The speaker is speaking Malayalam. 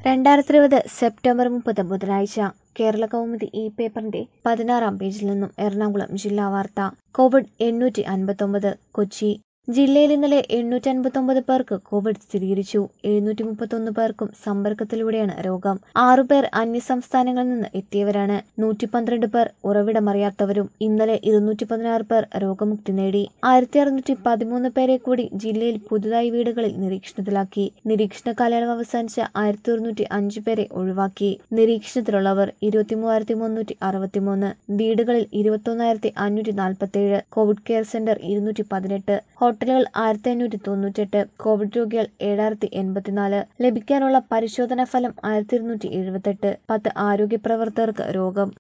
രണ്ടായിരത്തി ഇരുപത് സെപ്റ്റംബർ മുപ്പത് ബുധനാഴ്ച കേരള കൗമുദി ഈ പേപ്പറിന്റെ പതിനാറാം പേജിൽ നിന്നും എറണാകുളം ജില്ലാ വാർത്ത കോവിഡ് എണ്ണൂറ്റി അൻപത്തൊമ്പത് കൊച്ചി ജില്ലയിൽ ഇന്നലെ എണ്ണൂറ്റി അൻപത്തൊമ്പത് പേർക്ക് കോവിഡ് സ്ഥിരീകരിച്ചു എഴുന്നൂറ്റി മുപ്പത്തൊന്ന് പേർക്കും സമ്പർക്കത്തിലൂടെയാണ് രോഗം ആറുപേർ അന്യസംസ്ഥാനങ്ങളിൽ നിന്ന് എത്തിയവരാണ് നൂറ്റി പന്ത്രണ്ട് പേർ ഉറവിടമറിയാത്തവരും ഇന്നലെ ഇരുന്നൂറ്റി പതിനാറ് പേർ രോഗമുക്തി നേടി ആയിരത്തി അറുന്നൂറ്റി പതിമൂന്ന് പേരെ കൂടി ജില്ലയിൽ പുതുതായി വീടുകളിൽ നിരീക്ഷണത്തിലാക്കി നിരീക്ഷണ കാലയളവ് അവസാനിച്ച ആയിരത്തി ഒരുന്നൂറ്റി അഞ്ച് പേരെ ഒഴിവാക്കി നിരീക്ഷണത്തിലുള്ളവർ ഇരുപത്തി മൂവായിരത്തി മുന്നൂറ്റി അറുപത്തിമൂന്ന് വീടുകളിൽ ഇരുപത്തൊന്നായിരത്തി അഞ്ഞൂറ്റി നാൽപ്പത്തേഴ് കോവിഡ് കെയർ സെന്റർ ഇരുന്നൂറ്റി പതിനെട്ട് ഹോട്ടലുകൾ ആയിരത്തി അഞ്ഞൂറ്റി തൊണ്ണൂറ്റെട്ട് കോവിഡ് രോഗികൾ ഏഴായിരത്തി എൺപത്തിനാല് ലഭിക്കാനുള്ള പരിശോധനാ ഫലം ആയിരത്തി ഇരുന്നൂറ്റി എഴുപത്തെട്ട് പത്ത് ആരോഗ്യ പ്രവർത്തകർക്ക് രോഗം